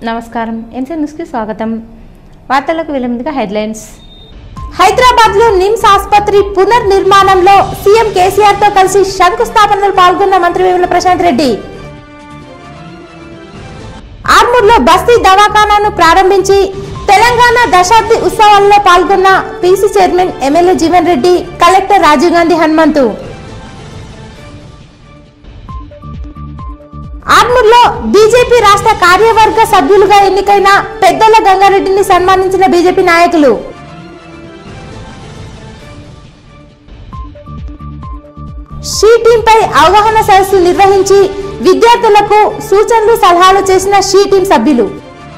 నమస్కారం ఎన్సీ న్యూస్కి స్వాగతం వార్తలకు వెలుముందుగా హెడ్లైన్స్ హైదరాబాద్ లో నిమ్స్ ఆసుపత్రి పునర్నిర్మాణంలో సీఎం కేసీఆర్ తో కలిసి శంకుస్థాపనలో పాల్గొన్న మంత్రి వేముల ప్రశాంత్ రెడ్డి ఆర్మూర్లో బస్తీ దవాఖానాను ప్రారంభించి తెలంగాణ దశాబ్ది ఉత్సవాల్లో పాల్గొన్న PC chairman MLA Jeevan Reddy collector Rajiv Gandhi Hanumanthu ఆర్మూర్లో బీజేపీ రాష్ట్ర కార్యవర్గ సభ్యులుగా ఎన్నికైన పెద్దల గంగారెడ్డిని సన్మానించిన బీజేపీ నాయకులు షీ టీంపై అవగాహన సదస్సు నిర్వహించి విద్యార్థులకు సూచనలు సలహాలు చేసిన షీ టీం సభ్యులు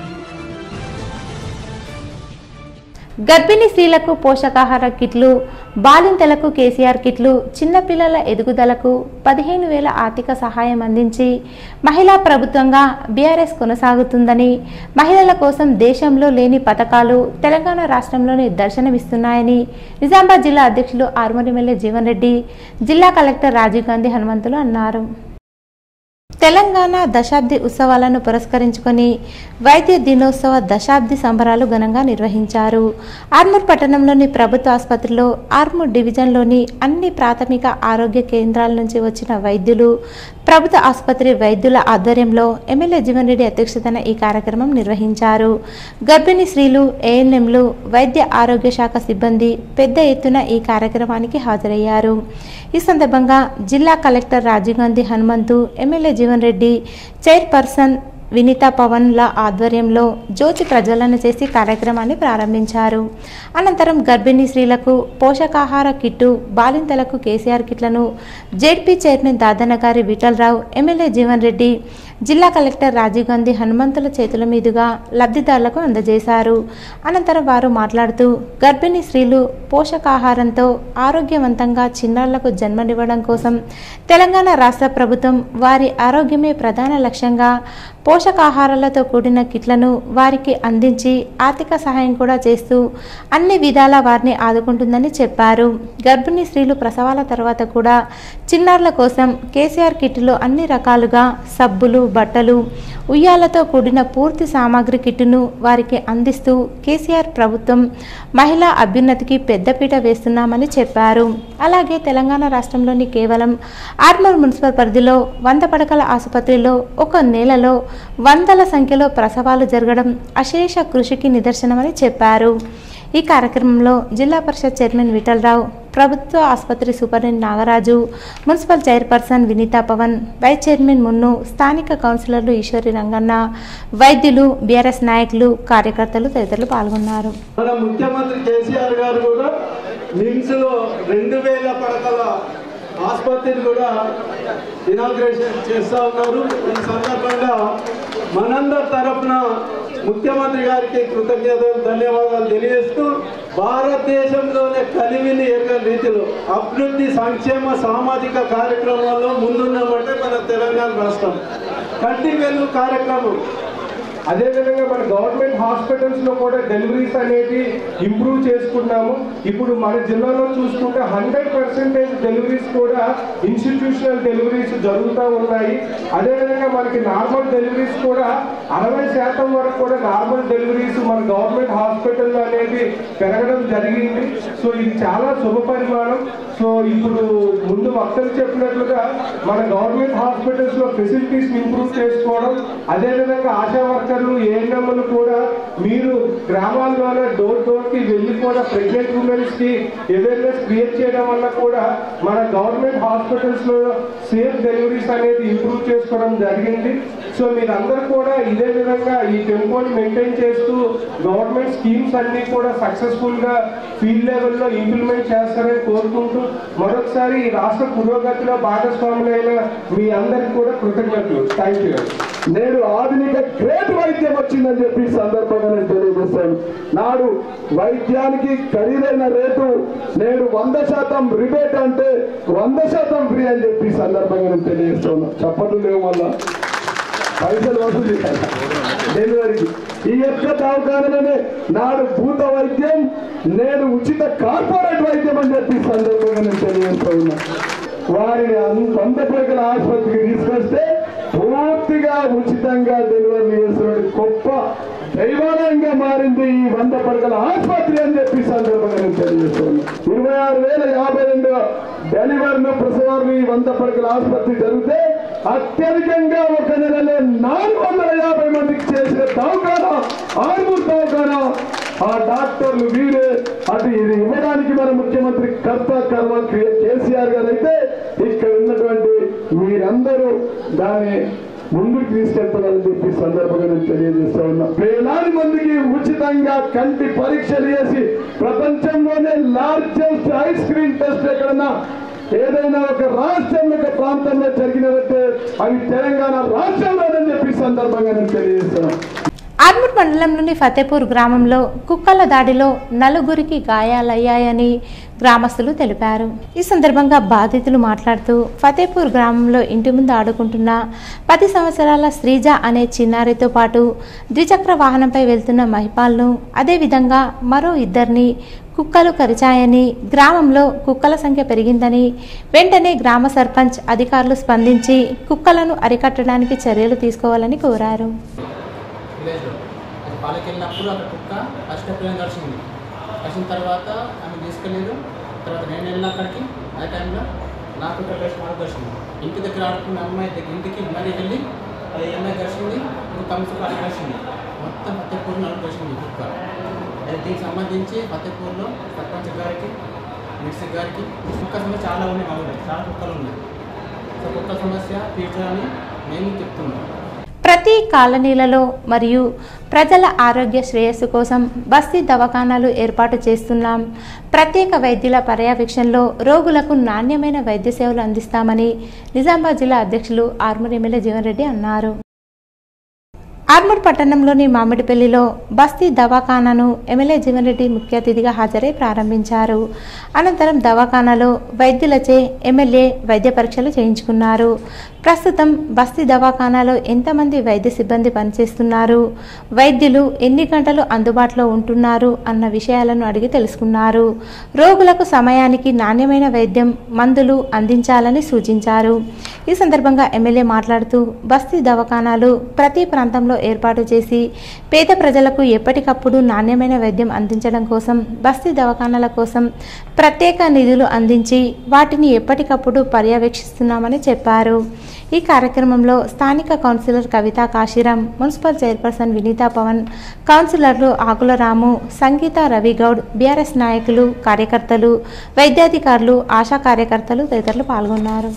గర్భిణీ స్త్రీలకు పోషకాహార కిట్లు బాలింతలకు కేసీఆర్ కిట్లు చిన్నపిల్లల ఎదుగుదలకు పదిహేను వేల ఆర్థిక సహాయం అందించి మహిళా ప్రభుత్వంగా బీఆర్ఎస్ కొనసాగుతుందని మహిళల కోసం దేశంలో లేని పథకాలు తెలంగాణ రాష్ట్రంలోనే దర్శనమిస్తున్నాయని నిజామాబాద్ జిల్లా అధ్యక్షులు ఆర్మూరి ఎమ్మెల్యే జీవన్ రెడ్డి జిల్లా కలెక్టర్ రాజీవ్ గాంధీ హనుమంతులు అన్నారు తెలంగాణ దశాబ్ది ఉత్సవాలను పురస్కరించుకొని వైద్య దినోత్సవ దశాబ్ది సంబరాలు ఘనంగా నిర్వహించారు ఆర్మూర్ పట్టణంలోని ప్రభుత్వ ఆసుపత్రిలో ఆర్మూర్ డివిజన్లోని అన్ని ప్రాథమిక ఆరోగ్య కేంద్రాల నుంచి వచ్చిన వైద్యులు ప్రభుత్వ ఆసుపత్రి వైద్యుల ఆధ్వర్యంలో ఎమ్మెల్యే జీవన్ రెడ్డి అధ్యక్షతన ఈ కార్యక్రమం నిర్వహించారు గర్భిణీ స్త్రీలు ఏఎన్ఎంలు వైద్య ఆరోగ్య శాఖ సిబ్బంది పెద్ద ఎత్తున ఈ కార్యక్రమానికి హాజరయ్యారు ఈ సందర్భంగా జిల్లా collector Rajiv Gandhi Hanumanthu MLA Jeevan Reddy chairperson Vineetha పవన్ల ఆధ్వర్యంలో జ్యోతి ప్రజ్వలన చేసి కార్యక్రమాన్ని ప్రారంభించారు అనంతరం గర్భిణీ స్త్రీలకు పోషకాహార కిట్టు బాలింతలకు కేసీఆర్ కిట్లను జెడ్పీ చైర్మన్ దాదన్న గారి విఠలరావు ఎమ్మెల్యే జీవన్ రెడ్డి జిల్లా కలెక్టర్ రాజీవ్ గాంధీ హనుమంతుల చేతుల మీదుగా లబ్ధిదారులకు అందజేశారు అనంతరం వారు మాట్లాడుతూ గర్భిణీ స్త్రీలు పోషకాహారంతో ఆరోగ్యవంతంగా చిన్నారులకు జన్మనివ్వడం కోసం తెలంగాణ రాష్ట్ర ప్రభుత్వం వారి ఆరోగ్యమే ప్రధాన లక్ష్యంగా పోషకాహారాలతో కూడిన కిట్లను వారికి అందించి ఆర్థిక సహాయం కూడా చేస్తూ అన్ని విధాల వారిని ఆదుకుంటుందని చెప్పారు గర్భిణీ స్త్రీలు ప్రసవాల తర్వాత కూడా చిన్నారుల కోసం కేసీఆర్ కిట్లో అన్ని రకాలుగా సబ్బులు బట్టలు ఉయ్యాలతో కూడిన పూర్తి సామాగ్రి కిట్టును వారికి అందిస్తూ కేసీఆర్ ప్రభుత్వం మహిళా అభ్యున్నతికి పెద్దపీట వేస్తున్నామని చెప్పారు అలాగే తెలంగాణ రాష్ట్రంలోని కేవలం ఆర్మూర్ మున్సిపల్ పరిధిలో వంద పడకల ఆసుపత్రిలో ఒక నెలలో వందల సంఖ్యలో ప్రసవాలు జరగడం అశేష కృషికి నిదర్శనమని చెప్పారు ఈ కార్యక్రమంలో జిల్లా పరిషత్ చైర్మన్ విఠలరావు ప్రభుత్వ ఆసుపత్రి superintendent Nagaraju municipal chairperson Vineetha Pavan vice chairman Munnu స్థానిక కౌన్సిలర్లు ఈశ్వరి రంగన్న వైద్యులు బీఆర్ఎస్ నాయకులు కార్యకర్తలు తదితరులు పాల్గొన్నారు మన ముఖ్యమంత్రి కేసీఆర్ గారు కూడా నిమ్స్ లో రెండు వేల పడకల ఆసుపత్రిని కూడా ఇనాగ్రేషన్ చేస్తా ఉన్నారు ఈ సందర్భంగా మనందరి తరఫున ముఖ్యమంత్రి గారికి కృతజ్ఞతలు ధన్యవాదాలు తెలియజేస్తూ భారతదేశంలోనే కలివిని ఎరగని రీతిలో అభివృద్ధి సంక్షేమ సామాజిక కార్యక్రమాల్లో ముందున్నామంటే మన తెలంగాణ రాష్ట్రం కంటి వెలుగు కార్యక్రమం అదేవిధంగా మన గవర్నమెంట్ హాస్పిటల్స్ లో కూడా డెలివరీస్ అనేది ఇంప్రూవ్ చేసుకున్నాము ఇప్పుడు మన జిల్లాలో చూసుకుంటే హండ్రెడ్ పర్సెంటేజ్ డెలివరీస్ కూడా ఇన్స్టిట్యూషనల్ డెలివరీస్ జరుగుతూ ఉన్నాయి అదేవిధంగా మనకి నార్మల్ డెలివరీస్ కూడా అరవై శాతం వరకు కూడా నార్మల్ డెలివరీస్ మన గవర్నమెంట్ హాస్పిటల్లో అనేది పెరగడం జరిగింది సో ఇది చాలా శుభ పరిమాణం సో ఇప్పుడు ముందు వక్తలు చెప్పినట్లుగా మన గవర్నమెంట్ హాస్పిటల్స్ లో ఫెసిలిటీస్ ఇంప్రూవ్ చేసుకోవడం అదేవిధంగా ఆశా వర్కర్లు ఏఎన్ఎంలు కూడా మీరు గ్రామాల్లోనే డోర్ డోర్ కి వెళ్ళి కూడా ప్రెగ్నెంట్ ఉమెన్స్ కి అవేర్నెస్ క్రియేట్ చేయడం వల్ల కూడా మన గవర్నమెంట్ హాస్పిటల్స్ లో సేఫ్ డెలివరీస్ అనేది ఇంప్రూవ్ చేసుకోవడం జరిగింది సో మీరందరూ కూడా ఇదే విధంగా ఈ టెంపోని మెయింటైన్ చేస్తూ గవర్నమెంట్ స్కీమ్స్ అన్ని కూడా సక్సెస్ఫుల్ గా ఫీల్డ్ లెవెల్లో ఇంప్లిమెంట్ చేస్తారని కోరుకుంటూ మరొకసారి ఈ రాష్ట్ర పురోగతిలో భాగస్వాములైన మీ అందరికి కూడా కృతజ్ఞతలు థ్యాంక్ యూ నేడు ఆధునిక గ్రేట్ వైద్యం వచ్చిందని చెప్పి ఈ సందర్భంగా నేను తెలియజేస్తాను నాడు వైద్యానికి ఖరీదైన రేటు నేడు వంద శాతం రిబేట్ అంటే వంద శాతం ఫ్రీ అని చెప్పి ఈ సందర్భంగా నేను తెలియజేస్తున్నా చప్పట్లు లేవు మళ్ళా పైసలు వసూలు చేయాలి డెలివరీకి ఈ యొక్క దవాఖానలోనే నాడు భూత వైద్యం నేడు ఉచిత కార్పొరేట్ వైద్యం అని చెప్పి ఈ సందర్భంగా నేను తెలియజేస్తూ ఉన్నా వారిని అన్- వంద పడకల ఆసుపత్రికి తీసుకొస్తే పూర్తిగా ఉచితంగా డెలివరీ చేసినటువంటి గొప్ప దైవాలయంగా మారింది ఈ వంద పడకల ఆసుపత్రి అని చెప్పి సందర్భంగా నేను తెలియజేస్తున్నాను ఇరవై ఆరు వేల యాభై రెండు డెలివరీలు ప్రసవాలు ఈ వంద పడకల ఆసుపత్రి జరిగితే అత్యధికంగా ఒక నెలలో నాలుగు వందల యాభై మందికి చేసిన దవాఖానా ఆరుగురు దవాఖానా ఆ డాక్టర్లు వీరే అటు ఇది ఇవ్వడానికి మన ముఖ్యమంత్రి కర్త కర్మ కేసీఆర్ గారు అయితే ఇక్కడ ఉన్నటువంటి మీరందరూ దాన్ని ముందుకు తీసుకెళ్తారని చెప్పి సందర్భంగా నేను తెలియజేస్తా ఉన్నా వేలాది మందికి ఉచితంగా కంటి పరీక్షలు చేసి ప్రపంచంలోనే లార్జెస్ట్ ఐస్ క్రీమ్ టెస్ట్ ఎక్కడన్నా ఏదైనా ఒక రాష్ట్రంలో ఒక ప్రాంతంలో జరిగినట్టే అవి తెలంగాణ రాష్ట్రంలోనని చెప్పి సందర్భంగా నేను తెలియజేస్తున్నాను ఆర్మూర్ మండలంలోని ఫతేపూర్ గ్రామంలో కుక్కల దాడిలో నలుగురికి గాయాలయ్యాయని గ్రామస్తులు తెలిపారు ఈ సందర్భంగా బాధితులు మాట్లాడుతూ ఫతేపూర్ గ్రామంలో ఇంటి ముందు ఆడుకుంటున్న పది సంవత్సరాల శ్రీజ అనే చిన్నారితో పాటు ద్విచక్ర వాహనంపై వెళ్తున్న మహిపాల్ను అదేవిధంగా మరో ఇద్దరిని కుక్కలు కరిచాయని గ్రామంలో కుక్కల సంఖ్య పెరిగిందని వెంటనే గ్రామ సర్పంచ్ అధికారులు స్పందించి కుక్కలను అరికట్టడానికి చర్యలు తీసుకోవాలని కోరారు విలేజ్లో అది పాలకి వెళ్ళినప్పుడు అక్కడ కుక్క ఫస్ట్ ఎప్పుడైనా కలిసింది కలిసిన తర్వాత ఆమె తీసుకెళ్ళారు తర్వాత నేను వెళ్ళిన అక్కడికి ఆ టైంలో నా కుక్క కలిసి నాకు కలిసింది ఇంటి దగ్గర ఆడుకున్న అమ్మాయి దగ్గర ఇంటికి మరీ వెళ్ళి అది అమ్మాయి కలిసింది ఇంకో కమిషన్ అది కలిసింది మొత్తం ఫతేపూర్ నలుగు కలిసింది ఈ కుక్క అది దీనికి సంబంధించి ఫతేపూర్లో సర్పంచ్ గారికి మిర్సి గారికి కుక్క సమస్య చాలా ఉన్నాయి మా ఊళ్ళో చాలా కుక్కలు ఉన్నాయి సో కుక్క సమస్య తీర్చాలని మేము చెప్తున్నాం ప్రతి కాలనీలలో మరియు ప్రజల ఆరోగ్య శ్రేయస్సు కోసం బస్తీ దవాఖానాలు ఏర్పాటు చేస్తున్నాం ప్రత్యేక వైద్యుల పర్యవేక్షణలో రోగులకు నాణ్యమైన వైద్య సేవలు అందిస్తామని నిజామాబాద్ జిల్లా అధ్యక్షులు ఆర్మూర్ ఎమ్మెల్యే జీవన్ రెడ్డి అన్నారు ఆర్మూర్ పట్టణంలోని మామిడిపల్లిలో బస్తీ దవాఖానాను ఎమ్మెల్యే జీవన్ రెడ్డి ముఖ్య అతిథిగా హాజరై ప్రారంభించారు అనంతరం దవాఖానాలో వైద్యులచే ఎమ్మెల్యే వైద్య పరీక్షలు చేయించుకున్నారు ప్రస్తుతం బస్తీ దవాఖానాలో ఎంతమంది వైద్య సిబ్బంది పనిచేస్తున్నారు వైద్యులు ఎన్ని గంటలు అందుబాటులో ఉంటున్నారు అన్న విషయాలను అడిగి తెలుసుకున్నారు రోగులకు సమయానికి నాణ్యమైన వైద్యం మందులు అందించాలని సూచించారు ఈ సందర్భంగా ఎమ్మెల్యే మాట్లాడుతూ బస్తీ దవాఖానాలు ప్రతి ప్రాంతంలో ఏర్పాటు చేసి పేద ప్రజలకు ఎప్పటికప్పుడు నాణ్యమైన వైద్యం అందించడం కోసం బస్తీ దవాఖానాల కోసం ప్రత్యేక నిధులు అందించి వాటిని ఎప్పటికప్పుడు పర్యవేక్షిస్తున్నామని చెప్పారు ఈ కార్యక్రమంలో స్థానిక councillor Kavitha Kashiram municipal chairperson Vineetha Pavan కౌన్సిలర్లు ఆకుల రాము సంగీత రవిగౌడ్ బీఆర్ఎస్ నాయకులు కార్యకర్తలు వైద్యాధికారులు ఆశా కార్యకర్తలు తదితరులు పాల్గొన్నారు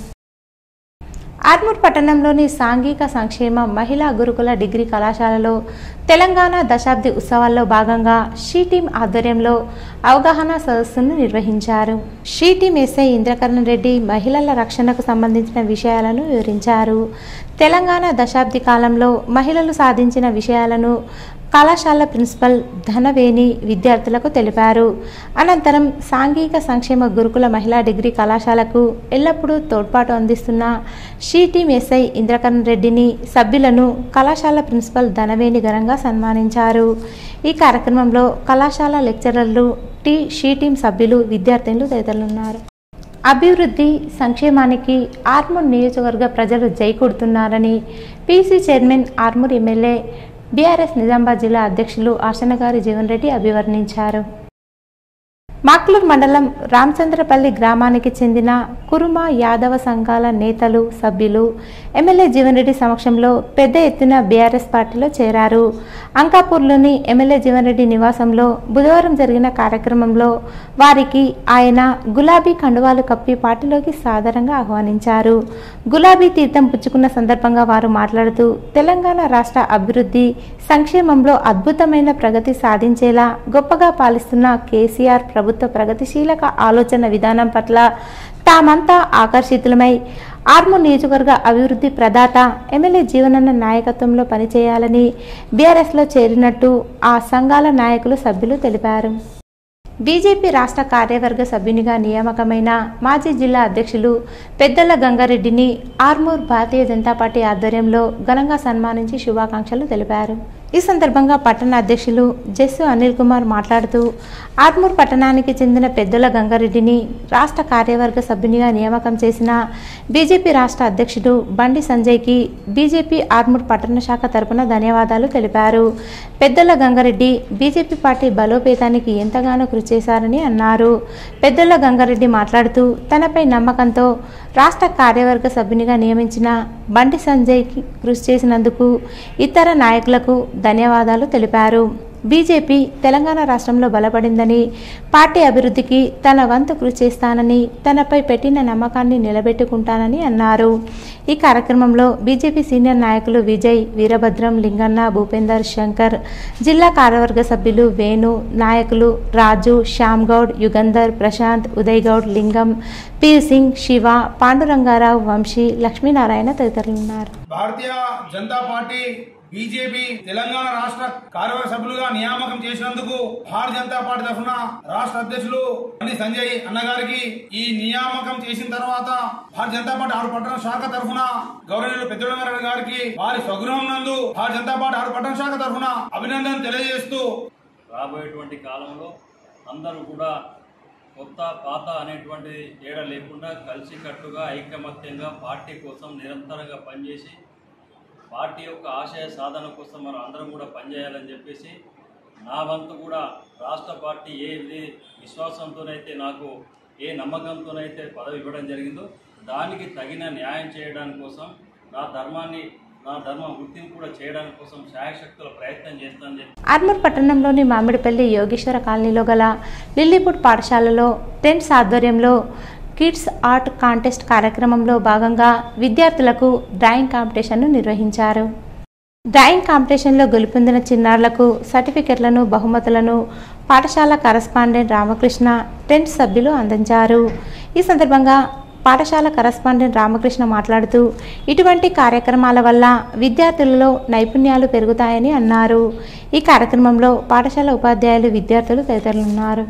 ఆర్మూర్ పట్టణంలోని సాంఘిక సంక్షేమ మహిళా గురుకుల డిగ్రీ కళాశాలలో తెలంగాణ దశాబ్ది ఉత్సవాల్లో భాగంగా షీ టీం ఆధ్వర్యంలో అవగాహన సదస్సును నిర్వహించారు she team SI Indrakaran Reddy మహిళల రక్షణకు సంబంధించిన విషయాలను వివరించారు తెలంగాణ దశాబ్ది కాలంలో మహిళలు సాధించిన విషయాలను కళాశాల ప్రిన్సిపల్ ధనవేణి విద్యార్థులకు తెలిపారు అనంతరం సాంఘిక సంక్షేమ గురుకుల మహిళా డిగ్రీ కళాశాలకు ఎల్లప్పుడూ తోడ్పాటు అందిస్తున్న షీ టీం ఎస్ఐ ఇంద్రకరణ్ రెడ్డిని సభ్యులను కళాశాల ప్రిన్సిపల్ ధనవేణి ఘనంగా సన్మానించారు ఈ కార్యక్రమంలో కళాశాల లెక్చరర్లు టీ షీ టీం సభ్యులు విద్యార్థినులు తదితరులున్నారు అభివృద్ధి సంక్షేమానికి ఆర్మూర్ నియోజకవర్గ ప్రజలు జై కొడుతున్నారని PC chairman Armoor MLA BRS Nizamabad జిల్లా అధ్యక్షులు ఆశనగారి జీవన్ రెడ్డి అభివర్ణించారు మాక్లూర్ మండలం రామచంద్రపల్లి గ్రామానికి చెందిన కురుమ యాదవ సంఘాల నేతలు సభ్యులు ఎమ్మెల్యే జీవన్ రెడ్డి సమక్షంలో పెద్ద ఎత్తున బీఆర్ఎస్ పార్టీలో చేరారు అంకాపూర్లోని ఎమ్మెల్యే జీవన్ రెడ్డి నివాసంలో బుధవారం జరిగిన కార్యక్రమంలో వారికి ఆయన గులాబీ కండువాలు కప్పి పార్టీలోకి సాదరంగా ఆహ్వానించారు గులాబీ తీర్థం పుచ్చుకున్న సందర్భంగా వారు మాట్లాడుతూ తెలంగాణ రాష్ట్ర అభివృద్ధి సంక్షేమంలో అద్భుతమైన ప్రగతి సాధించేలా గొప్పగా పాలిస్తున్న కేసీఆర్ ప్రభుత్వ ప్రగతిశీలక ఆలోచన విధానం పట్ల తామంతా ఆకర్షితులమై ఆర్మూర్ నియోజకవర్గ అభివృద్ధి ప్రదాత ఎమ్మెల్యే జీవనన్న నాయకత్వంలో పనిచేయాలని బీఆర్ఎస్లో చేరినట్టు ఆ సంఘాల నాయకులు సభ్యులు తెలిపారు బీజేపీ రాష్ట్ర కార్యవర్గ సభ్యునిగా నియామకమైన మాజీ జిల్లా అధ్యక్షులు పెద్దల గంగారెడ్డిని ఆర్మూర్ భారతీయ జనతా పార్టీ ఆధ్వర్యంలో ఘనంగా సన్మానించి శుభాకాంక్షలు తెలిపారు ఈ సందర్భంగా పట్టణ అధ్యక్షులు జస్సు అనిల్ కుమార్ మాట్లాడుతూ ఆర్మూర్ పట్టణానికి చెందిన పెద్దల గంగారెడ్డిని రాష్ట్ర కార్యవర్గ సభ్యునిగా నియామకం చేసిన బీజేపీ రాష్ట్ర అధ్యక్షుడు బండి సంజయ్కి బీజేపీ ఆర్మూర్ పట్టణ శాఖ తరపున ధన్యవాదాలు తెలిపారు పెద్దల గంగారెడ్డి బీజేపీ పార్టీ బలోపేతానికి ఎంతగానో కృషి చేశారని అన్నారు పెద్దల గంగారెడ్డి మాట్లాడుతూ తనపై నమ్మకంతో రాష్ట్ర కార్యవర్గ సభ్యునిగా నియమించిన బండి సంజయ్కి కృషి చేసినందుకు ఇతర నాయకులకు ధన్యవాదాలు తెలిపారు బీజేపీ తెలంగాణ రాష్ట్రంలో బలపడిందని పార్టీ అభివృద్ధికి తన వంతు కృషి చేస్తానని తనపై పెట్టిన నమ్మకాన్ని నిలబెట్టుకుంటానని అన్నారు ఈ కార్యక్రమంలో బీజేపీ సీనియర్ నాయకులు విజయ్ వీరభద్రం లింగన్న భూపేందర్ శంకర్ జిల్లా కార్యవర్గ సభ్యులు వేణు నాయకులు రాజు శ్యామ్ గౌడ్ యుగంధర్ ప్రశాంత్ ఉదయ్ గౌడ్ లింగం పీర్ సింగ్ శివ పాండురంగారావు వంశీ లక్ష్మీనారాయణ తదితరులు ఉన్నారు భారతీయ జనతా పార్టీ బీజేపీ తెలంగాణ రాష్ట్ర కార్యవర్గ సభ్యులుగా నియామకం చేసినందుకు భారతీయ జనతా పార్టీ తరఫున రాష్ట్ర అధ్యక్షులు బండి సంజయ్ అన్నగారికి ఈ నియామకం చేసిన తర్వాత భారతీయ జనతా పార్టీ ఆరు పట్టణ శాఖ తరఫున గౌరవనీయులు పెద్దలంగారెడ్డి గారికి వారి స్వగృహం నందు భారతీయ జనతా పార్టీ ఆరు పట్టణ శాఖ తరఫున అభినందన తెలియజేస్తూ రాబోయేటువంటి కాలంలో అందరూ కూడా కొత్త పాత అనేటువంటి తేడా లేకుండా కలిసికట్టుగా ఐకమత్యంగా పార్టీ కోసం నిరంతరంగా పనిచేసి పార్టీ యొక్క ఆశయ సాధన కోసం మనం అందరం కూడా పనిచేయాలని చెప్పేసి నా వంతు కూడా రాష్ట్ర పార్టీ ఏ వి- విశ్వాసంతోనైతే నాకు ఏ నమ్మకంతోనైతే పదవి ఇవ్వడం జరిగిందో దానికి తగిన న్యాయం చేయడానికి కోసం నా ధర్మాన్ని నా ధర్మ వృత్తిని కూడా చేయడానికి కోసం శాయశక్తుల ప్రయత్నం చేస్తానని చెప్పి ఆర్మూర్ పట్టణంలోని మామిడిపల్లి యోగేశ్వర కాలనీలో గల లిల్లీపుట్ పాఠశాలలో టెంట్స్ ఆధ్వర్యంలో కిడ్స్ ఆర్ట్ కాంటెస్ట్ కార్యక్రమంలో భాగంగా విద్యార్థులకు డ్రాయింగ్ కాంపిటీషన్ను నిర్వహించారు డ్రాయింగ్ కాంపిటీషన్లో గెలుపొందిన చిన్నారులకు సర్టిఫికెట్లను బహుమతులను పాఠశాల కరస్పాండెంట్ రామకృష్ణ టెంట్ సభ్యులు అందించారు ఈ సందర్భంగా పాఠశాల కరస్పాండెంట్ రామకృష్ణ మాట్లాడుతూ ఇటువంటి కార్యక్రమాల వల్ల విద్యార్థులలో నైపుణ్యాలు పెరుగుతాయని అన్నారు ఈ కార్యక్రమంలో పాఠశాల ఉపాధ్యాయులు విద్యార్థులు తదితరులు ఉన్నారు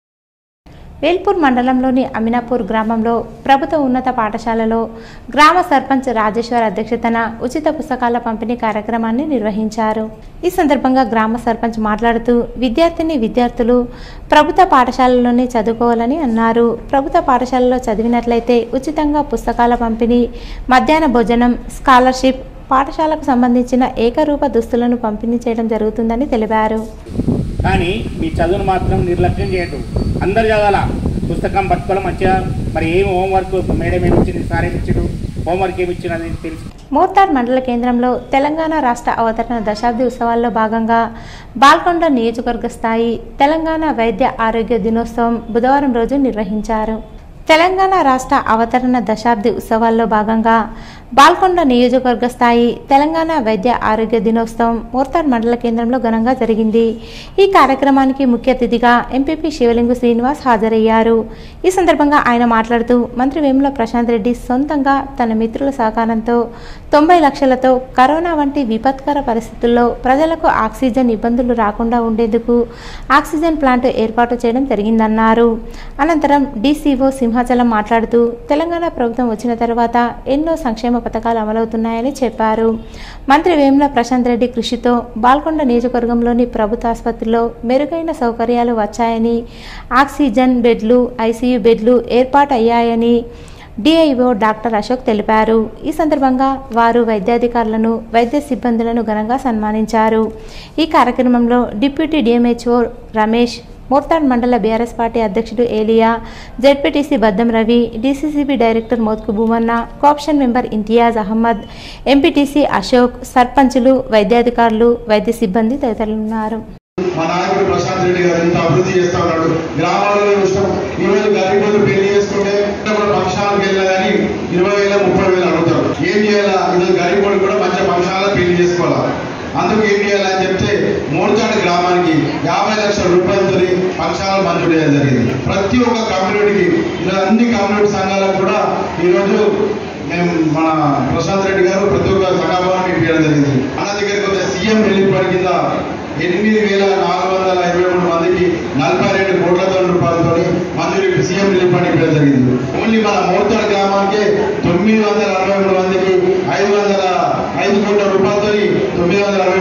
వేల్పూర్ మండలంలోని అమినాపూర్ గ్రామంలో ప్రభుత్వ ఉన్నత పాఠశాలలో గ్రామ సర్పంచ్ రాజేశ్వర్ అధ్యక్షతన ఉచిత పుస్తకాల పంపిణీ కార్యక్రమాన్ని నిర్వహించారు ఈ సందర్భంగా గ్రామ సర్పంచ్ మాట్లాడుతూ విద్యార్థిని విద్యార్థులు ప్రభుత్వ పాఠశాలలోనే చదువుకోవాలని అన్నారు ప్రభుత్వ పాఠశాలలో చదివినట్లయితే ఉచితంగా పుస్తకాల పంపిణీ మధ్యాహ్న భోజనం స్కాలర్షిప్ పాఠశాలకు సంబంధించిన ఏకరూప దుస్తులను పంపిణీ చేయడం జరుగుతుందని తెలిపారు కానీ మీ చదువును మాత్రం నిర్లక్ష్యం చేయదు అందరు చదవాల పుస్తకం పట్టుకోవాలి మంచిగా మరి ఏం హోంవర్క్ మేడం ఏమి ఇచ్చింది సార్ ఏమి ఇచ్చిండు హోంవర్క్ ఏమి ఇచ్చినది తెలుసు మోర్తాడ్ మండల కేంద్రంలో తెలంగాణ రాష్ట్ర అవతరణ దశాబ్ది ఉత్సవాల్లో భాగంగా బాల్కొండ నియోజకవర్గ స్థాయి తెలంగాణ వైద్య ఆరోగ్య దినోత్సవం బుధవారం రోజు నిర్వహించారు తెలంగాణ రాష్ట్ర అవతరణ దశాబ్ది ఉత్సవాల్లో భాగంగా బాల్కొండ నియోజకవర్గ స్థాయి తెలంగాణ వైద్య ఆరోగ్య దినోత్సవం మోర్తాడ్ మండల కేంద్రంలో ఘనంగా జరిగింది ఈ కార్యక్రమానికి ముఖ్య అతిథిగా ఎంపీపీ శివలింగు శ్రీనివాస్ హాజరయ్యారు ఈ సందర్భంగా ఆయన మాట్లాడుతూ మంత్రి వేముల ప్రశాంత్ రెడ్డి సొంతంగా తన మిత్రుల సహకారంతో తొంభై లక్షలతో కరోనా వంటి విపత్కర పరిస్థితుల్లో ప్రజలకు ఆక్సిజన్ ఇబ్బందులు రాకుండా ఉండేందుకు ఆక్సిజన్ ప్లాంట్ ఏర్పాటు చేయడం జరిగిందన్నారు అనంతరం డీసీఓ సింహాచలం మాట్లాడుతూ తెలంగాణ ప్రభుత్వం వచ్చిన తర్వాత ఎన్నో సంక్షేమ పథకాలు అమలవుతున్నాయని చెప్పారు మంత్రి వేముల ప్రశాంత్ రెడ్డి కృషితో బాల్కొండ నియోజకవర్గంలోని ప్రభుత్వ ఆసుపత్రిలో మెరుగైన సౌకర్యాలు వచ్చాయని ఆక్సిజన్ బెడ్లు ఐసీయూ బెడ్లు ఏర్పాటు అయ్యాయని డిఐఓ డాక్టర్ అశోక్ తెలిపారు ఈ సందర్భంగా వారు వైద్యాధికారులను వైద్య సిబ్బందులను ఘనంగా సన్మానించారు ఈ కార్యక్రమంలో డిప్యూటీ డిఎంహెచ్ఓ రమేష్ మోర్తాడ్ మండల బీఆర్ఎస్ పార్టీ అధ్యక్షుడు Elia ZPTC Baddam Ravi DCCB director Mothku Bhumanna co-option member Imtiyaz Ahmed MPTC Ashok సర్పంచులు వైద్యాధికారులు వైద్య సిబ్బంది తదితరులు ఉన్నారు మా నాయకుడు ప్రశాంత్ రెడ్డి గారు ఇంత అభివృద్ధి చేస్తా ఉన్నాడు గ్రామాలలో ఇష్టం ఈ రోజు గరీబులు పెళ్లి చేసుకుంటే కూడా ఫంక్షన్లకు వెళ్ళినా కానీ ఇరవై వేల ముప్పై వేలు అడుగుతారు ఏం చేయాలా ఈరోజు గరీబులు కూడా మంచి ఫంక్షన్లో పెళ్లి చేసుకోవాలా అందుకు ఏం చేయాలని చెప్తే మూడుచాడు గ్రామానికి యాభై లక్షల రూపాయలతో ఫంక్షన్లు మంజూరు చేయడం జరిగింది ప్రతి ఒక్క కమ్యూనిటీకి ఈరోజు అన్ని కమ్యూనిటీ సంఘాలకు కూడా ఈరోజు మేము మన ప్రశాంత్ రెడ్డి గారు ప్రతి ఒక్క సంఘాభావాన్ని ఇప్పించడం జరిగింది మన దగ్గరికి వస్తే సీఎం రిలీఫ్ ఫండ్ కింద ఎనిమిది వేల నాలుగు వందల ఇరవై మూడు మందికి నలభై రెండు కోట్ల రూపాయలతో మంజూరు సీఎం రిలీఫ్ ఫండ్ ఇవ్వడం జరిగింది ఓన్లీ మన మోర్తాడు గ్రామానికి తొమ్మిది వందల అరవై మూడు మందికి ఐదు వందల ఐదు కోట్ల రూపాయలతో తొమ్మిది వందల అరవై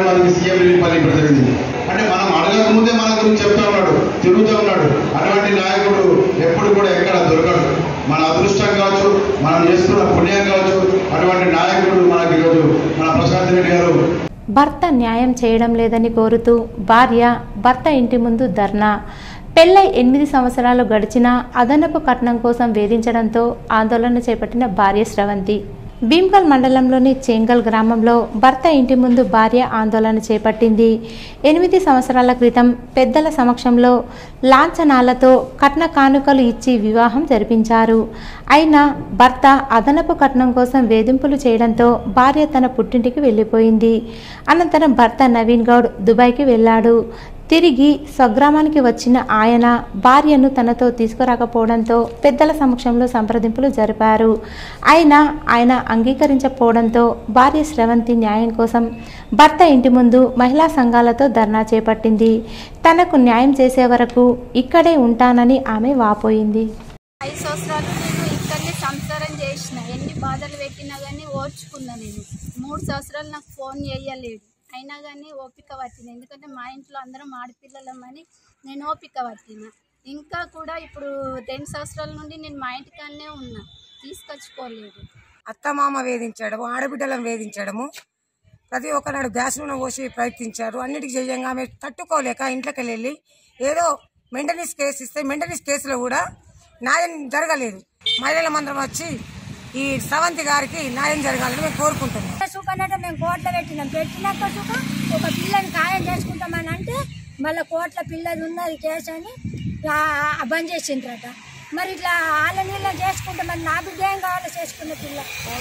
వారికి సీఎం రిలీఫ్ ఫండ్ ఇవ్వడం జరిగింది అంటే మనం అడగక ముందే మన గురించి చెప్తా ఉన్నాడు తిరుగుతూ ఉన్నాడు అటువంటి నాయకుడు ఎప్పుడు కూడా ఎక్కడ దొరకడు మన అదృష్టం కావచ్చు మనం చేస్తున్న పుణ్యం కావచ్చు అటువంటి నాయకుడు మనకి ఈరోజు మన ప్రశాంత్ రెడ్డి గారు భర్త న్యాయం చేయడం లేదని కోరుతూ భార్య భర్త ఇంటి ముందు ధర్నా పెళ్ళై ఎనిమిది సంవత్సరాలు గడిచినా అదనపు కట్నం కోసం వేధించడంతో ఆందోళన చేపట్టిన భార్య స్రవంతి భీమ్గల్ మండలంలోని చేంగల్ గ్రామంలో భర్త ఇంటి ముందు భార్య ఆందోళన చేపట్టింది ఎనిమిది సంవత్సరాల క్రితం పెద్దల సమక్షంలో లాంఛనాలతో కట్న కానుకలు ఇచ్చి వివాహం జరిపించారు అయినా భర్త అదనపు కట్నం కోసం వేధింపులు చేయడంతో భార్య తన పుట్టింటికి వెళ్ళిపోయింది అనంతరం భర్త నవీన్ గౌడ్ దుబాయ్కి వెళ్ళాడు తిరిగి స్వగ్రామానికి వచ్చిన ఆయన భార్యను తనతో తీసుకురాకపోవడంతో పెద్దల సమక్షంలో సంప్రదింపులు జరిపారు అయినా ఆయన అంగీకరించకపోవడంతో భార్య స్రవంతి న్యాయం కోసం భర్త ఇంటి ముందు మహిళా సంఘాలతో ధర్నా చేపట్టింది తనకు న్యాయం చేసే వరకు ఇక్కడే ఉంటానని ఆమె వాపోయింది ఐదు సంవత్సరాలు నేను ఇక్కడనే సంసారం చేసిన ఎన్ని బాధలు పెట్టినా కానీ ఓర్చుకున్నా నేను మూడు సంవత్సరాలు నాకు ఫోన్ చేయలేడు అయినా కానీ ఓపిక పట్టిన ఎందుకంటే మా ఇంట్లో అందరం ఆడపిల్లలమని నేను ఓపిక పట్టిన ఇంకా కూడా ఇప్పుడు రెండు సంవత్సరాల నుండి నేను మా ఇంటికాడనే ఉన్నా తీసుకొచ్చుకోలేదు అత్తమామ వేధించడము ఆడబిడ్డలను వేధించడము ప్రతి ఒక్కనాడు గ్యాస్ నూనె పోసి ప్రయత్నించారు అన్నిటికీ చేయంగా ఆమె తట్టుకోలేక ఇంట్లోకి వెళ్ళి ఏదో మెంటనీస్ కేసు ఇస్తే మెంటనీస్ కేసులో కూడా న్యాయం జరగలేదు మహిళల మందరం వచ్చి ఈ సవంతి గారికి న్యాయం జరగాలని మేము కోరుకుంటున్నాం సుఖనట మేము కోట్ల పెట్టినాం పెట్టినాక సుఖ ఒక పిల్లని ఖాయం చేసుకుంటామని అంటే మళ్ళీ కోట్ల పిల్లది ఉన్నది కేసు అని ఆ- ఆ బంద్ చేసిండ్రట మరి ఇట్లా వాళ్ళ నీళ్ళ చేసుకుంటే మరి నా బిడ్డ ఏం కావాలో చేసుకున్న పిల్ల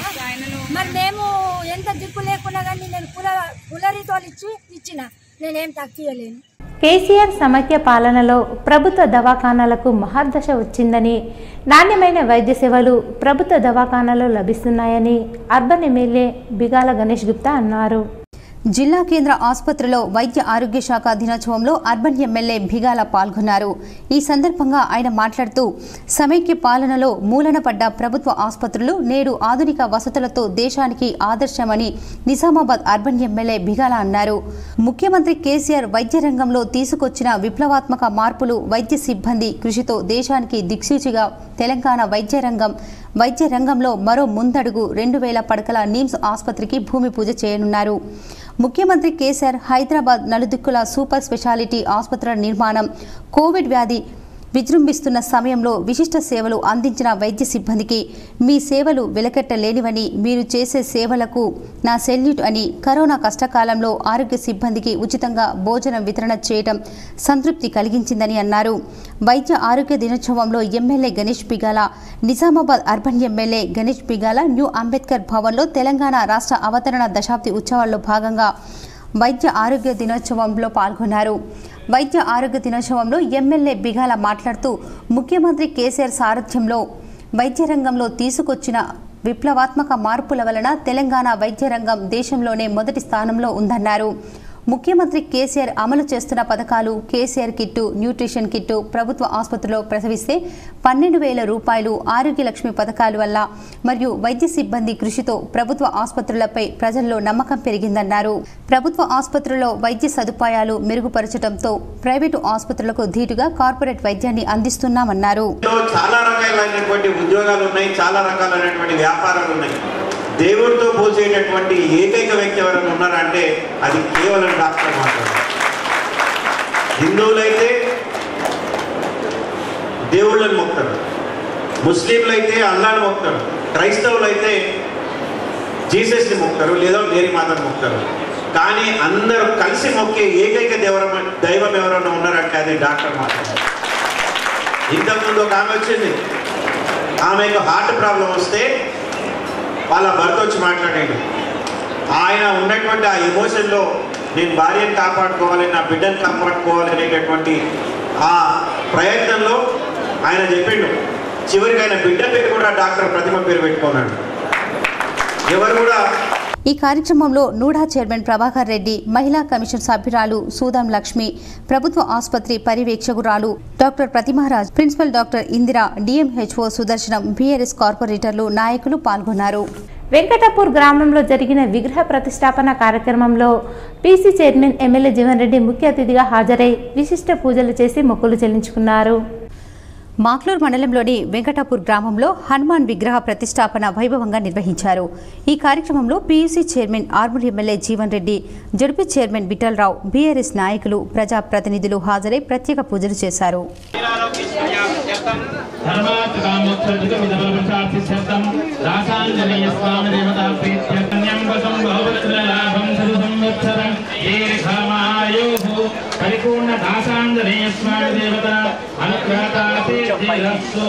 మరి మేము ఎంత దిక్కు లేకున్నా కానీ నేను కుల కులరీతోలు ఇచ్చి ఇచ్చిన నేనేం తక్కువలేను కేసీఆర్ సమైక్య పాలనలో ప్రభుత్వ దవాఖానాలకు మహర్దశ వచ్చిందని నాణ్యమైన వైద్య సేవలు ప్రభుత్వ దవాఖానాలో లభిస్తున్నాయని అర్బన్ ఎమ్మెల్యే బిగాల గణేష్ గుప్తా అన్నారు జిల్లా కేంద్ర ఆసుపత్రిలో వైద్య ఆరోగ్య శాఖ దినోత్సవంలో అర్బన్ ఎమ్మెల్యే భిగాల పాల్గొన్నారు ఈ సందర్భంగా ఆయన మాట్లాడుతూ సమైక్య పాలనలో మూలన పడ్డ ప్రభుత్వ ఆసుపత్రులు నేడు ఆధునిక వసతులతో దేశానికి ఆదర్శమని నిజామాబాద్ అర్బన్ ఎమ్మెల్యే భిగాల అన్నారు ముఖ్యమంత్రి కేసీఆర్ వైద్య రంగంలో తీసుకొచ్చిన విప్లవాత్మక మార్పులు వైద్య సిబ్బంది కృషితో దేశానికి దిక్సూచిగా తెలంగాణ వైద్య రంగం వైద్య రంగంలో మరో ముందడుగు రెండు వేల పడకల నిమ్స్ ఆసుపత్రికి భూమి పూజ చేయనున్నారు ముఖ్యమంత్రి కేసీఆర్ హైదరాబాద్ నలుదిక్కుల సూపర్ స్పెషాలిటీ ఆసుపత్రుల నిర్మాణం కోవిడ్ వ్యాధి విజృంభిస్తున్న సమయంలో విశిష్ట సేవలు అందించిన వైద్య సిబ్బందికి మీ సేవలు వెలకట్టలేనివని మీరు చేసే సేవలకు నా సెల్యూట్ అని కరోనా కష్టకాలంలో ఆరోగ్య సిబ్బందికి ఉచితంగా భోజనం వితరణ చేయడం సంతృప్తి కలిగించిందని అన్నారు వైద్య ఆరోగ్య దినోత్సవంలో MLA Ganesh Bigala Nizamabad urban MLA Ganesh Bigala new Ambedkar భవన్లో తెలంగాణ రాష్ట్ర అవతరణ దశాబ్ది ఉత్సవాల్లో భాగంగా వైద్య ఆరోగ్య దినోత్సవంలో పాల్గొన్నారు వైద్య ఆరోగ్య దినోత్సవంలో ఎమ్మెల్యే బిగాల మాట్లాడుతూ ముఖ్యమంత్రి కేసీఆర్ సారథ్యంలో వైద్య రంగంలో తీసుకొచ్చిన విప్లవాత్మక మార్పుల వలన తెలంగాణ వైద్య రంగం దేశంలోనే మొదటి స్థానంలో ఉందన్నారు ముఖ్యమంత్రి కేసీఆర్ అమలు చేస్తున్న పథకాలు కేసీఆర్ కిట్టు న్యూట్రిషన్ కిట్టు ప్రభుత్వ ఆసుపత్రిలో ప్రసవిస్తే పన్నెండు వేల రూపాయలు ఆరోగ్య లక్ష్మి పథకాల వల్ల మరియు వైద్య సిబ్బంది కృషితో ప్రభుత్వ ఆసుపత్రులపై ప్రజల్లో నమ్మకం పెరిగిందన్నారు ప్రభుత్వ ఆసుపత్రుల్లో వైద్య సదుపాయాలు మెరుగుపరచడంతో ప్రైవేటు ఆసుపత్రులకు ధీటుగా కార్పొరేట్ వైద్యాన్ని అందిస్తున్నామన్నారు ఇందులో చాలా రకాలైనటువంటి ఉద్యోగాలు ఉన్నాయి చాలా రకాలైనటువంటి వ్యాపారాలు ఉన్నాయి దేవుడితో పోసేటటువంటి ఏకైక వ్యక్తి ఎవరైనా ఉన్నారంటే అది కేవలం డాక్టర్ మాత్రమే హిందువులైతే దేవుళ్ళని మొక్తారు ముస్లింలు అయితే అల్లాని మొక్తారు క్రైస్తవులు అయితే జీసస్ని మొక్తారు లేదా మేరీ మాతను మొక్తారు కానీ అందరూ కలిసి మొక్కే ఏకైక దేవరం దైవం ఎవరైనా ఉన్నారంటే అది డాక్టర్ మాత్రమే ఇంతకుముందు ఒక ఆమె వచ్చింది ఆమెకు హార్ట్ ప్రాబ్లం వస్తే వాళ్ళ భర్త వచ్చి మాట్లాడాడు ఆయన ఉన్నటువంటి ఆ ఎమోషన్లో నేను భార్యను కాపాడుకోవాలి నా బిడ్డను కాపాడుకోవాలి అనేటటువంటి ఆ ప్రయత్నంలో ఆయన చెప్పిండు చివరికి ఆయన బిడ్డ పేరు కూడా డాక్టర్ ప్రతిమ పేరు పెట్టుకున్నాడు ఎవరు కూడా ఈ కార్యక్రమంలో నూడా చైర్మన్ ప్రభాకర్ రెడ్డి మహిళా కమిషన్ సభ్యురాలు సూదాం లక్ష్మి ప్రభుత్వ ఆసుపత్రి పర్యవేక్షకురాలు doctor Pratimaharaj principal doctor Indira DMHO Sudarshanam BRS కార్పొరేటర్లు నాయకులు పాల్గొన్నారు వెంకటాపూర్ గ్రామంలో జరిగిన విగ్రహ ప్రతిష్టాపన కార్యక్రమంలో PC chairman MLA Jeevan Reddy ముఖ్య అతిథిగా హాజరై విశిష్ట పూజలు చేసి మొక్కులు చెల్లించుకున్నారు మాక్లూర్ మండలంలోని వెంకటాపూర్ గ్రామంలో హనుమాన్ విగ్రహ ప్రతిష్టాపన వైభవంగా నిర్వహించారు ఈ కార్యక్రమంలో PUC chairman Armoor MLA Jeevan Reddy ZP chairman Vithalrao BRS నాయకులు ప్రజా ప్రతినిధులు హాజరై ప్రత్యేక పూజలు చేశారు పరిపూర్ణ దాసాంజనేయ స్వామి దేవత అనుగ్రహతారస్తు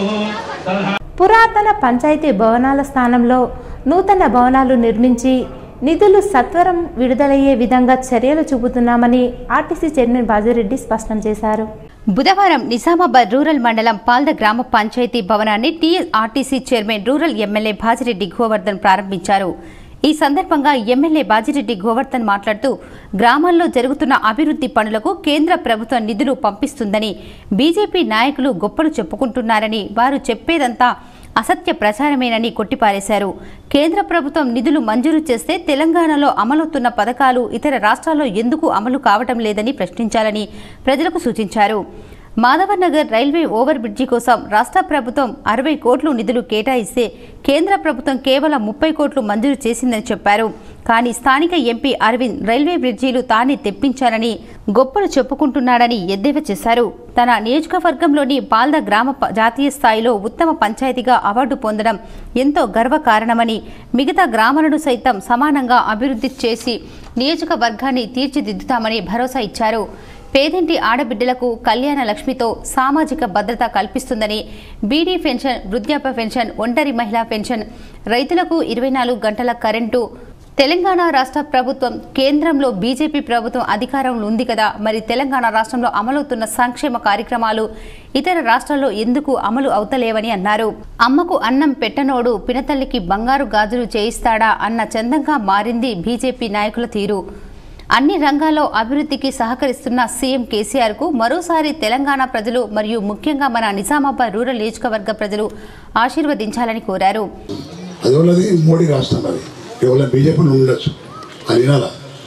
పురాతన పంచాయతీ భవనాల స్థానంలో నూతన భవనాలు నిర్మించి నిధులు సత్వరం విడుదలయ్యే విధంగా చర్యలు చూపుతున్నామని ఆర్టీసీ చైర్మన్ బాజిరెడ్డి స్పష్టం చేశారు బుధవారం నిజామాబాద్ రూరల్ మండలం పాల్ద గ్రామ పంచాయతీ భవనాన్ని TSRTC chairman rural MLA Bajireddy Govardhan ప్రారంభించారు ఈ సందర్భంగా ఎమ్మెల్యే బాజిరెడ్డి గోవర్ధన్ మాట్లాడుతూ గ్రామాల్లో జరుగుతున్న అభివృద్ధి పనులకు కేంద్ర ప్రభుత్వం నిధులు పంపిస్తుందని బీజేపీ నాయకులు గొప్పలు చెప్పుకుంటున్నారని వారు చెప్పేదంతా అసత్య ప్రచారమేనని కొట్టిపారేశారు కేంద్ర ప్రభుత్వం నిధులు మంజూరు చేస్తే తెలంగాణలో అమలవుతున్న పథకాలు ఇతర రాష్ట్రాల్లో ఎందుకు అమలు కావటం లేదని ప్రశ్నించాలని ప్రజలకు సూచించారు మాధవనగర్ రైల్వే ఓవర్ బ్రిడ్జి కోసం రాష్ట్ర ప్రభుత్వం అరవై కోట్లు నిధులు కేటాయిస్తే కేంద్ర ప్రభుత్వం కేవలం ముప్పై కోట్లు మంజూరు చేసిందని చెప్పారు కానీ స్థానిక ఎంపీ అరవింద్ రైల్వే బ్రిడ్జీలు తానే తెప్పించారని గొప్పలు చెప్పుకుంటున్నాడని ఎద్దేవా చేశారు తన నియోజకవర్గంలోని పాల్ద గ్రామ ప- జాతీయ స్థాయిలో ఉత్తమ పంచాయతీగా అవార్డు పొందడం ఎంతో గర్వకారణమని మిగతా గ్రామాలను సైతం సమానంగా అభివృద్ధి చేసి నియోజకవర్గాన్ని తీర్చిదిద్దుతామని భరోసా ఇచ్చారు పేదింటి ఆడబిడ్డలకు కళ్యాణ లక్ష్మితో సామాజిక భద్రత కల్పిస్తుందని బీడీ పెన్షన్ వృద్ధాప్య పెన్షన్ ఒంటరి మహిళా పెన్షన్ రైతులకు ఇరవై నాలుగు గంటల కరెంటు తెలంగాణ రాష్ట్ర ప్రభుత్వం కేంద్రంలో బీజేపీ ప్రభుత్వం అధికారంలో ఉంది కదా మరి తెలంగాణ రాష్ట్రంలో అమలవుతున్న సంక్షేమ కార్యక్రమాలు ఇతర రాష్ట్రాల్లో ఎందుకు అమలు అవుతలేవని అన్నారు అమ్మకు అన్నం పెట్టనోడు పినతల్లికి బంగారు గాజులు చేయిస్తాడా అన్న చందంగా మారింది బీజేపీ నాయకుల తీరు అన్ని రంగాల్లో అభివృద్ధికి సహకరిస్తున్న సీఎం కేసీఆర్ కు మరోసారి తెలంగాణ ప్రజలు మరియు ముఖ్యంగా మన నిజామాబాద్ రూరల్ నియోజకవర్గ ప్రజలు ఆశీర్వదించాలని కోరారు అది ఉన్నది మోడీ రాష్ట్రం అది కేవలం బీజేపీ ఉండొచ్చు అది వినాల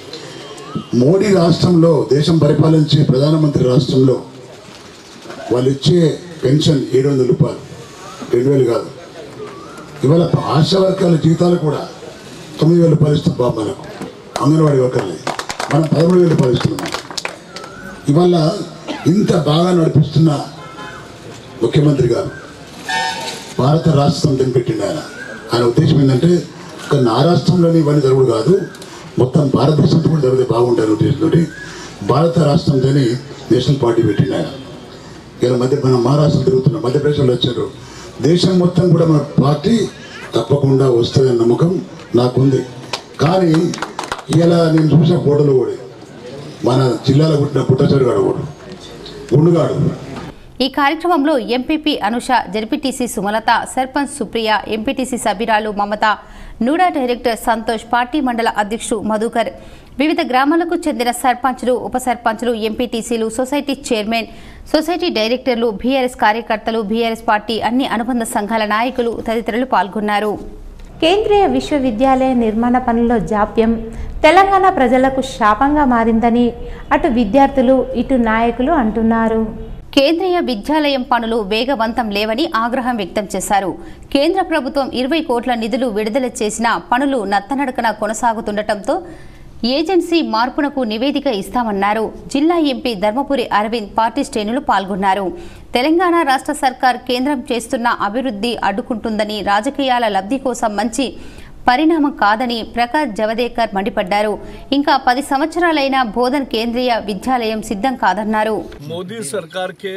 మోడీ రాష్ట్రంలో దేశం పరిపాలించే ప్రధానమంత్రి రాష్ట్రంలో వాళ్ళు ఇచ్చే పెన్షన్ ఏడు వందల రూపాయలు రెండు వేలు కాదు ఇవాళ ఆశా వర్గాల జీతాలు కూడా తొమ్మిది వేల రూపాయలు ఇస్తాం బాబు మనకు అంగన్వాడీ వర్కర్లు మనం పదమూడు వేలు రూపాయలు ఇస్తున్నాం ఇవాళ ఇంత బాగా నడిపిస్తున్న ముఖ్యమంత్రి గారు భారత రాష్ట్రం పెట్టిండు ఆయన ఆయన ఉద్దేశం ఏంటంటే ఒక నా రాష్ట్రంలోని ఇవన్నీ జరుగుడు కాదు మొత్తం భారతదేశంతో కూడా జరిగితే బాగుంటారు ఉద్దేశంతో భారత రాష్ట్రంలోని నేషనల్ పార్టీ పెట్టిండు ఆయన ఇలా మధ్య మన మహారాష్ట్ర తిరుగుతున్నాం మధ్యప్రదేశ్లో వచ్చారు దేశం మొత్తం కూడా మన పార్టీ తప్పకుండా వస్తుందనే నమ్మకం నాకుంది కానీ ఇలా నేను చూసిన ఫోటోలు కూడా మన జిల్లాలో పుట్టిన పుట్టచరుగాడు కూడా గుండుగాడు ఈ కార్యక్రమంలో MPP Anusha ZPTC Sumalatha sarpanch Supriya MPTC సబిరాలు Mamatha NUDA director Santosh party మండల అధ్యక్షుడు మధుకర్ వివిధ గ్రామాలకు చెందిన సర్పంచులు ఉప సర్పంచులు ఎంపీటీసీలు సొసైటీ చైర్మన్ సొసైటీ డైరెక్టర్లు బీఆర్ఎస్ కార్యకర్తలు బీఆర్ఎస్ పార్టీ అన్ని అనుబంధ సంఘాల నాయకులు తదితరులు పాల్గొన్నారు కేంద్రీయ విశ్వవిద్యాలయ నిర్మాణ పనుల్లో జాప్యం తెలంగాణ ప్రజలకు శాపంగా మారిందని అటు విద్యార్థులు ఇటు నాయకులు అంటున్నారు కేంద్రీయ విద్యాలయం పనులు వేగవంతం లేవని ఆగ్రహం వ్యక్తం చేశారు కేంద్ర ప్రభుత్వం ఇరవై కోట్ల నిధులు విడుదల చేసిన పనులు నత్తనడకన కొనసాగుతుండటంతో ఏజెన్సీ మార్పునకు నివేదిక ఇస్తామన్నారు జిల్లా ఎంపీ ధర్మపురి అరవింద్ పార్టీ శ్రేణులు పాల్గొన్నారు తెలంగాణ రాష్ట్ర సర్కార్ కేంద్రం చేస్తున్న అభివృద్ధి అడ్డుకుంటుందని రాజకీయాల లబ్ధి కోసం మంచి పరిణామం కాదని ప్రకాష్ జవదేకర్ మండిపడ్డారు ఇంకా పది సంవత్సరాలైన బోధన్ కేంద్రీయ విద్యాలయం సిద్ధం కాదన్నారు मोदी सरकार के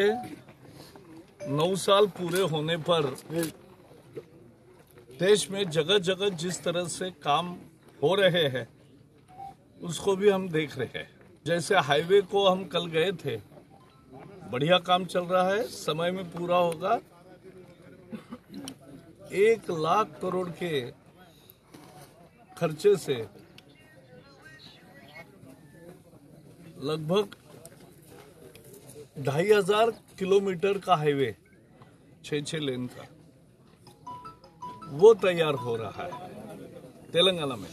नौ साल पूरे होने पर देश में जगह जगह जिस तरह से काम हो रहे हैं उसको भी हम देख रहे हैं जैसे हाईवे को हम कल गए थे बढ़िया काम चल रहा है समय में पूरा होगा एक लाख करोड़ के खर्चे से लगभग ढाई हजार किलोमीटर का हाईवे छः छः लेन का वो तैयार हो रहा है तेलंगाना में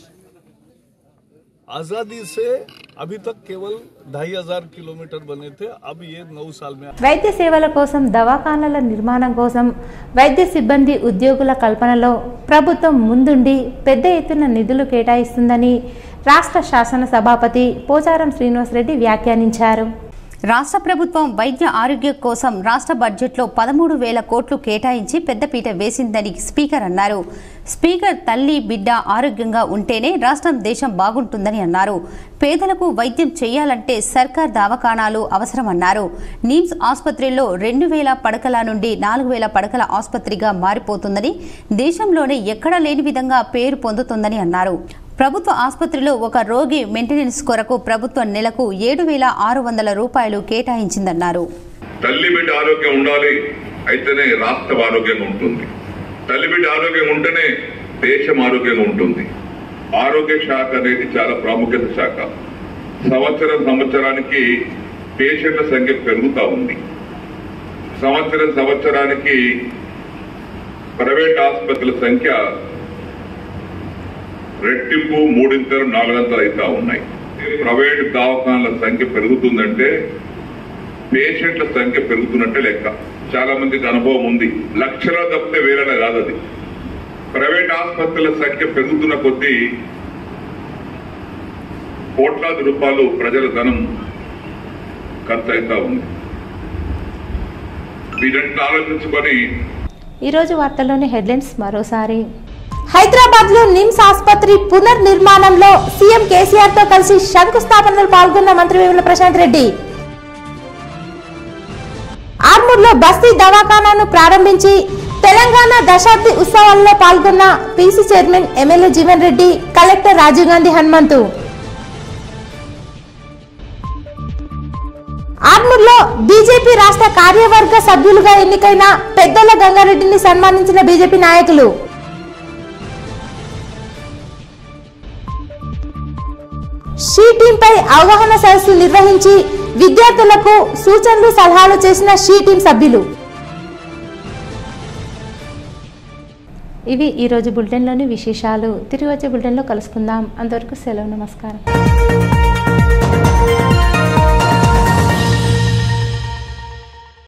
आजादी से अभी तक केवल ढाई हजार किलोमीटर बने थे अब ये नौ साल में వైద్య సేవల కోసం దవాఖానాల నిర్మాణం కోసం వైద్య సిబ్బంది ఉద్యోగుల కల్పనలో ప్రభుత్వం ముందుండి పెద్ద ఎత్తున నిధులు కేటాయిస్తుందని రాష్ట్ర శాసన సభాపతి పోచారం శ్రీనివాసరెడ్డి వ్యాఖ్యానించారు రాష్ట్ర ప్రభుత్వం వైద్య ఆరోగ్యం కోసం రాష్ట్ర బడ్జెట్లో పదమూడు వేల కోట్లు కేటాయించి పెద్దపీట వేసిందని స్పీకర్ అన్నారు స్పీకర్ తల్లి బిడ్డ ఆరోగ్యంగా ఉంటేనే రాష్ట్రం దేశం బాగుంటుందని అన్నారు పేదలకు వైద్యం చేయాలంటే సర్కార్ దవాఖానాలు అవసరమన్నారు నిమ్స్ ఆసుపత్రిలో రెండు వేల పడకల నుండి నాలుగు వేల పడకల ఆసుపత్రిగా మారిపోతుందని దేశంలోనే ఎక్కడా లేని విధంగా పేరు పొందుతుందని అన్నారు ప్రభుత్వ ఆసుపత్రిలో ఒక రోగి మెయింటెనెన్స్ కొరకు ప్రభుత్వం నెలకు ఏడు వేల ఆరు వందల రూపాయలు కేటాయించిందన్నారు తల్లి బిడ్డ ఆరోగ్యం ఉండాలి అయితేనే రాష్ట్రం ఆరోగ్యంగా ఉంటుంది తల్లి బిడ్డ ఆరోగ్యం ఉంటేనే దేశం ఆరోగ్యంగా ఉంటుంది ఆరోగ్య శాఖ అనేది చాలా ప్రాముఖ్యత శాఖ సంవత్సరం సంవత్సరానికి పేషెంట్ల సంఖ్య పెరుగుతా ఉంది సంవత్సరం సంవత్సరానికి ప్రైవేట్ ఆసుపత్రుల సంఖ్య రెట్టింపు మూడింతలు నాలుగంతలు అవుతా ఉన్నాయి ప్రైవేట్ దవాఖానాల సంఖ్య పెరుగుతుందంటే పేషెంట్ల సంఖ్య పెరుగుతున్నట్టే లెక్క చాలా మందికి అనుభవం ఉంది లక్షల తప్పితే వేరేలా కాదు అది ప్రైవేట్ ఆసుపత్రుల సంఖ్య పెరుగుతున్న కొద్దీ కోట్లాది రూపాయలు ప్రజల ధనం ఖర్చు అవుతా ఉంది వీరంతా ఆలోచించుకొని ఈరోజు వార్తల్లోని హెడ్లైన్స్ మరోసారి హైదరాబాద్ లో నిమ్స్ ఆసుపత్రి పునర్నిర్మాణంలో సీఎం కేసీఆర్ తో కలిసి శంకుస్థాపనలో పాల్గొన్న మంత్రి వేముల ప్రశాంత్ రెడ్డి ఆర్మూర్లో బస్తీ దవాఖానాను ప్రారంభించి తెలంగాణ దశాబ్ది ఉత్సవాల్లో పాల్గొన్న PC chairman MLA Jeevan Reddy collector Rajiv Gandhi Hanumanthu ఆర్మూర్లో బీజేపీ రాష్ట్ర కార్యవర్గ సభ్యులుగా ఎన్నికైన పెద్దల గంగారెడ్డిని సన్మానించిన బీజేపీ నాయకులు షీ టీంపై అవగాహన సదస్సు నిర్వహించి విద్యార్థులకు సూచనలు సలహాలు చేసిన షీ టీం సభ్యులు ఇవి ఈరోజు బులెటిన్లోని విశేషాలు తిరిగి వచ్చే బులెటిన్లో కలుసుకుందాం అంతవరకు సెలవు నమస్కారం